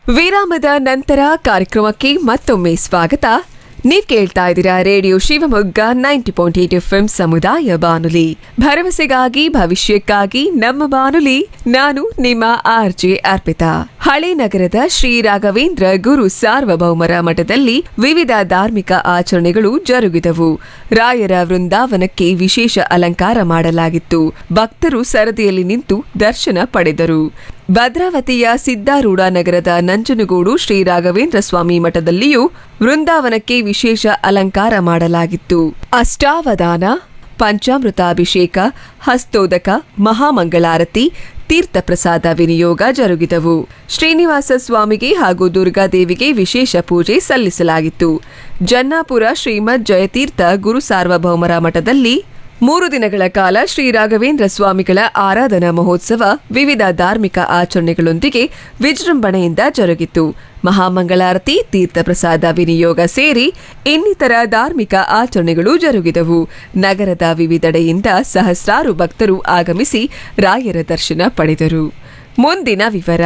ವಿರಾಮದ ನಂತರ ಕಾರ್ಯಕ್ರಮಕ್ಕೆ ಮತ್ತೊಮ್ಮೆ ಸ್ವಾಗತ ನೀವ್ ಕೇಳ್ತಾ ಇದ್ದೀರಾ radio Shivamogga ninety point eight F M ಸಮುದಾಯ ಬಾನುಲಿ ಭರವಸೆಗಾಗಿ ಭವಿಷ್ಯಕ್ಕಾಗಿ ನಮ್ಮ ಬಾನುಲಿ ನಾನು ನಿಮ್ಮ ಆರ್ ಜೆ ಅರ್ಪಿತಾ ಹಳೆ ನಗರದ ಶ್ರೀ ರಾಘವೇಂದ್ರ ಗುರು ಸಾರ್ವಭೌಮರ ಮಠದಲ್ಲಿ ವಿವಿಧ ಧಾರ್ಮಿಕ ಆಚರಣೆಗಳು ಜರುಗಿದವು ರಾಯರ ವೃಂದಾವನಕ್ಕೆ ವಿಶೇಷ ಅಲಂಕಾರ ಮಾಡಲಾಗಿತ್ತು ಭಕ್ತರು ಸರದಿಯಲ್ಲಿ ನಿಂತು ದರ್ಶನ ಪಡೆದರು ಭದ್ರಾವತಿಯ ಸಿದ್ದಾರೂಢ ನಗರದ ನಂಜನಗೂಡು ಶ್ರೀ ರಾಘವೇಂದ್ರ ಸ್ವಾಮಿ ಮಠದಲ್ಲಿಯೂ ವೃಂದಾವನಕ್ಕೆ ವಿಶೇಷ ಅಲಂಕಾರ ಮಾಡಲಾಗಿತ್ತು ಅಷ್ಟಾವಧಾನ ಪಂಚಾಮೃತಾಭಿಷೇಕ ಹಸ್ತೋದಕ ಮಹಾಮಂಗಳಾರತಿ ತೀರ್ಥ ಪ್ರಸಾದ ವಿನಿಯೋಗ ಜರುಗಿದವು ಶ್ರೀನಿವಾಸ ಸ್ವಾಮಿಗೆ ಹಾಗೂ ದುರ್ಗಾದೇವಿಗೆ ವಿಶೇಷ ಪೂಜೆ ಸಲ್ಲಿಸಲಾಗಿತ್ತು ಜನ್ನಾಪುರ ಶ್ರೀಮದ್ ಜಯತೀರ್ಥ ಗುರು ಸಾರ್ವಭೌಮರ ಮಠದಲ್ಲಿ ಮೂರು ದಿನಗಳ ಕಾಲ ಶ್ರೀ ರಾಘವೇಂದ್ರ ಸ್ವಾಮಿಗಳ ಆರಾಧನಾ ಮಹೋತ್ಸವ ವಿವಿಧ ಧಾರ್ಮಿಕ ಆಚರಣೆಗಳೊಂದಿಗೆ ವಿಜೃಂಭಣೆಯಿಂದ ಜರುಗಿತು ಮಹಾಮಂಗಳಾರತಿ ತೀರ್ಥ ಪ್ರಸಾದ ವಿನಿಯೋಗ ಸೇರಿ ಇನ್ನಿತರ ಧಾರ್ಮಿಕ ಆಚರಣೆಗಳು ಜರುಗಿದವು ನಗರದ ವಿವಿಧೆಡೆಯಿಂದ ಸಹಸ್ರಾರು ಭಕ್ತರು ಆಗಮಿಸಿ ರಾಯರ ದರ್ಶನ ಪಡೆದರು ಮುಂದಿನ ವಿವರ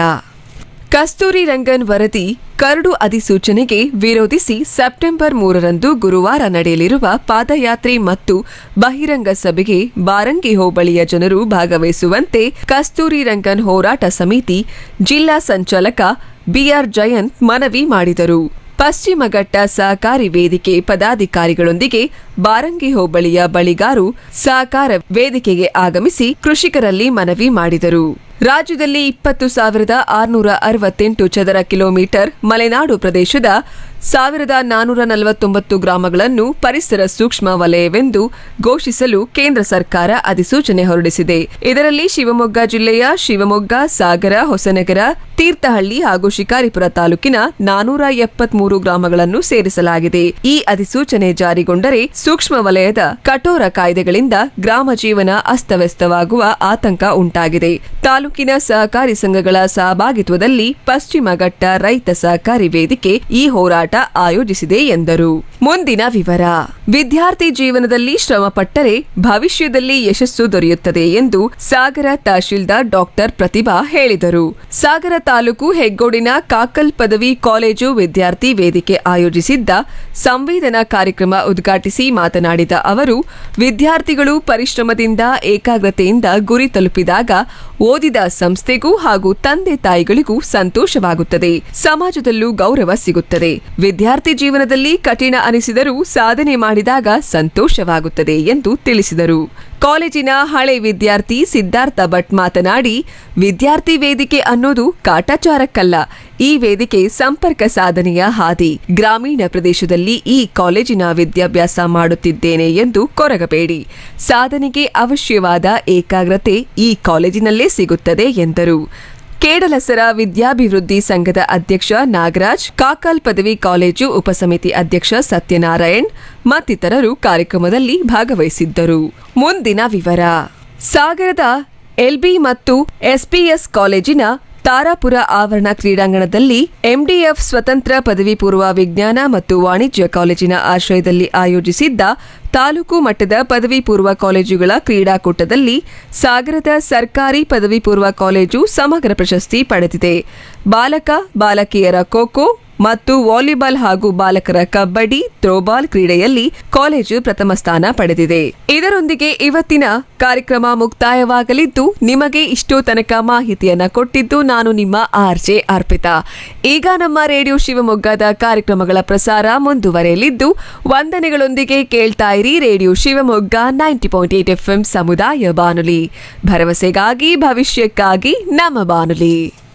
ಕಸ್ತೂರಿ ರಂಗನ್ ವರದಿ ಕರಡು ಅಧಿಸೂಚನೆಗೆ ವಿರೋಧಿಸಿ ಸೆಪ್ಟೆಂಬರ್ ಮೂರರಂದು ಗುರುವಾರ ನಡೆಯಲಿರುವ ಪಾದಯಾತ್ರೆ ಮತ್ತು ಬಹಿರಂಗ ಸಭೆಗೆ ಬಾರಂಗಿ ಹೋಬಳಿಯ ಜನರು ಭಾಗವಹಿಸುವಂತೆ ಕಸ್ತೂರಿ ರಂಗನ್ ಹೋರಾಟ ಸಮಿತಿ ಜಿಲ್ಲಾ ಸಂಚಾಲಕ ಬಿಆರ್ ಜಯಂತ್ ಮನವಿ ಮಾಡಿದರು ಪಶ್ಚಿಮ ಘಟ್ಟ ಸಹಕಾರಿ ವೇದಿಕೆ ಪದಾಧಿಕಾರಿಗಳೊಂದಿಗೆ ಬಾರಂಗಿ ಹೋಬಳಿಯ ಬಳಿಗಾರು ಸಹಕಾರ ವೇದಿಕೆಗೆ ಆಗಮಿಸಿ ಕೃಷಿಕರಲ್ಲಿ ಮನವಿ ಮಾಡಿದರು ರಾಜ್ಯದಲ್ಲಿ ಇಪ್ಪತ್ತು ಸಾವಿರದ ಆರುನೂರ ಅರವತ್ತೆಂಟು ಚದರ ಕಿಲೋಮೀಟರ್ ಮಲೆನಾಡು ಪ್ರದೇಶದ ಸಾವಿರದ ನಾನೂರ ನಲವತ್ತೊಂಬತ್ತು ಗ್ರಾಮಗಳನ್ನು ಪರಿಸರ ಸೂಕ್ಷ್ಮ ವಲಯವೆಂದು ಘೋಷಿಸಲು ಕೇಂದ್ರ ಸರ್ಕಾರ ಅಧಿಸೂಚನೆ ಹೊರಡಿಸಿದೆ ಇದರಲ್ಲಿ ಶಿವಮೊಗ್ಗ ಜಿಲ್ಲೆಯ ಶಿವಮೊಗ್ಗ ಸಾಗರ ಹೊಸನಗರ ತೀರ್ಥಹಳ್ಳಿ ಹಾಗೂ ಶಿಕಾರಿಪುರ ತಾಲೂಕಿನ ನಾನೂರ ಎಪ್ಪತ್ಮೂರು ಗ್ರಾಮಗಳನ್ನು ಸೇರಿಸಲಾಗಿದೆ ಈ ಅಧಿಸೂಚನೆ ಜಾರಿಗೊಂಡರೆ ಸೂಕ್ಷ್ಮ ವಲಯದ ಕಠೋರ ಕಾಯ್ದೆಗಳಿಂದ ಗ್ರಾಮ ಜೀವನ ಅಸ್ತವ್ಯಸ್ತವಾಗುವ ಆತಂಕ ಉಂಟಾಗಿದೆ ತಾಲೂಕಿನ ಸಹಕಾರಿ ಸಂಘಗಳ ಸಹಭಾಗಿತ್ವದಲ್ಲಿ ಪಶ್ಚಿಮ ಘಟ್ಟ ರೈತ ಸಹಕಾರಿ ವೇದಿಕೆ ಈ ಹೋರಾಟ ಆಯೋಜಿಸಿದೆ ಎಂದರು ಮುಂದಿನ ವಿವರ ವಿದ್ಯಾರ್ಥಿ ಜೀವನದಲ್ಲಿ ಶ್ರಮಪಟ್ಟರೆ ಭವಿಷ್ಯದಲ್ಲಿ ಯಶಸ್ಸು ದೊರೆಯುತ್ತದೆ ಎಂದು ಸಾಗರ ತಹಶೀಲ್ದಾರ್ ಡಾಕ್ಟರ್ ಪ್ರತಿಭಾ ಹೇಳಿದರು ಸಾಗರ ತಾಲೂಕು ಹೆಗ್ಗೋಡಿನ ಕಾಕಲ್ ಪದವಿ ಕಾಲೇಜು ವಿದ್ಯಾರ್ಥಿ ವೇದಿಕೆ ಆಯೋಜಿಸಿದ್ದ ಸಂವೇದನಾ ಕಾರ್ಯಕ್ರಮ ಉದ್ಘಾಟಿಸಿ ಮಾತನಾಡಿದ ಅವರು ವಿದ್ಯಾರ್ಥಿಗಳು ಪರಿಶ್ರಮದಿಂದ ಏಕಾಗ್ರತೆಯಿಂದ ಗುರಿ ತಲುಪಿದಾಗ ಓದಿದ ಸಂಸ್ಥೆಗೂ ಹಾಗೂ ತಂದೆ ತಾಯಿಗಳಿಗೂ ಸಂತೋಷವಾಗುತ್ತದೆ ಸಮಾಜದಲ್ಲೂ ಗೌರವ ಸಿಗುತ್ತದೆ ವಿದ್ಯಾರ್ಥಿ ಜೀವನದಲ್ಲಿ ಕಠಿಣ ಅನಿಸಿದರೂ ಸಾಧನೆ ಮಾಡಿದಾಗ ಸಂತೋಷವಾಗುತ್ತದೆ ಎಂದು ತಿಳಿಸಿದರು ಕಾಲೇಜಿನ ಹಳೆ ವಿದ್ಯಾರ್ಥಿ ಸಿದ್ಧಾರ್ಥ ಭಟ್ ಮಾತನಾಡಿ ವಿದ್ಯಾರ್ಥಿ ವೇದಿಕೆ ಅನ್ನೋದು ಕಾಟಾಚಾರಕ್ಕಲ್ಲ ಈ ವೇದಿಕೆ ಸಂಪರ್ಕ ಸಾಧನೆಯ ಹಾದಿ ಗ್ರಾಮೀಣ ಪ್ರದೇಶದಲ್ಲಿ ಈ ಕಾಲೇಜಿನ ವಿದ್ಯಾಭ್ಯಾಸ ಮಾಡುತ್ತಿದ್ದೇನೆ ಎಂದು ಕೊರಗಬೇಡಿ ಸಾಧನೆಗೆ ಅವಶ್ಯವಾದ ಏಕಾಗ್ರತೆ ಈ ಕಾಲೇಜಿನಲ್ಲೇ ಸಿಗುತ್ತದೆ ಎಂದರು ಕೇಡಲಸರ ವಿದ್ಯಾಭಿವೃದ್ಧಿ ಸಂಘದ ಅಧ್ಯಕ್ಷ ನಾಗರಾಜ್ ಕಾಕಲ್ ಪದವಿ ಕಾಲೇಜು ಉಪಸಮಿತಿ ಅಧ್ಯಕ್ಷ ಸತ್ಯನಾರಾಯಣ್ ಮತ್ತಿತರರು ಕಾರ್ಯಕ್ರಮದಲ್ಲಿ ಭಾಗವಹಿಸಿದ್ದರು ಮುಂದಿನ ವಿವರ ಸಾಗರದ ಎಲ್ಬಿ ಮತ್ತು ಎಸ್ಪಿಎಸ್ ಕಾಲೇಜಿನ ತಾರಾಪುರ ಆವರಣ ಕ್ರೀಡಾಂಗಣದಲ್ಲಿ ಎಂಡಿಎಫ್ ಸ್ವತಂತ್ರ ಪದವಿ ಪೂರ್ವ ವಿಜ್ಞಾನ ಮತ್ತು ವಾಣಿಜ್ಯ ಕಾಲೇಜಿನ ಆಶ್ರಯದಲ್ಲಿ ಆಯೋಜಿಸಿದ್ದ ತಾಲೂಕು ಮಟ್ಟದ ಪದವಿ ಪೂರ್ವ ಕಾಲೇಜುಗಳ ಕ್ರೀಡಾಕೂಟದಲ್ಲಿ ಸಾಗರದ ಸರ್ಕಾರಿ ಪದವಿ ಪೂರ್ವ ಕಾಲೇಜು ಸಮಗ್ರ ಪ್ರಶಸ್ತಿ ಪಡೆದಿದೆ ಬಾಲಕ ಬಾಲಕಿಯರ ಖೋಖೋ ಮತ್ತು ವಾಲಿಬಾಲ್ ಹಾಗೂ ಬಾಲಕರ ಕಬಡ್ಡಿ ಥ್ರೋಬಾಲ್ ಕ್ರೀಡೆಯಲ್ಲಿ ಕಾಲೇಜು ಪ್ರಥಮ ಸ್ಥಾನ ಪಡೆದಿದೆ ಇದರೊಂದಿಗೆ ಇವತ್ತಿನ ಕಾರ್ಯಕ್ರಮ ಮುಕ್ತಾಯವಾಗಲಿದ್ದು ನಿಮಗೆ ಇಷ್ಟೋ ತನಕ ಮಾಹಿತಿಯನ್ನ ಕೊಟ್ಟಿದ್ದು ನಾನು ನಿಮ್ಮ ಆರ್ಜೆ ಅರ್ಪಿತಾ ಈಗ ನಮ್ಮ ರೇಡಿಯೋ ಶಿವಮೊಗ್ಗದ ಕಾರ್ಯಕ್ರಮಗಳ ಪ್ರಸಾರ ಮುಂದುವರೆಯಲಿದ್ದು ವಂದನೆಗಳೊಂದಿಗೆ ಕೇಳ್ತಾ ಇರಿ radio Shivamogga ninety point eight F ಸಮುದಾಯ ಬಾನುಲಿ ಭರವಸೆಗಾಗಿ ಭವಿಷ್ಯಕ್ಕಾಗಿ ನಮ್ಮ ಬಾನುಲಿ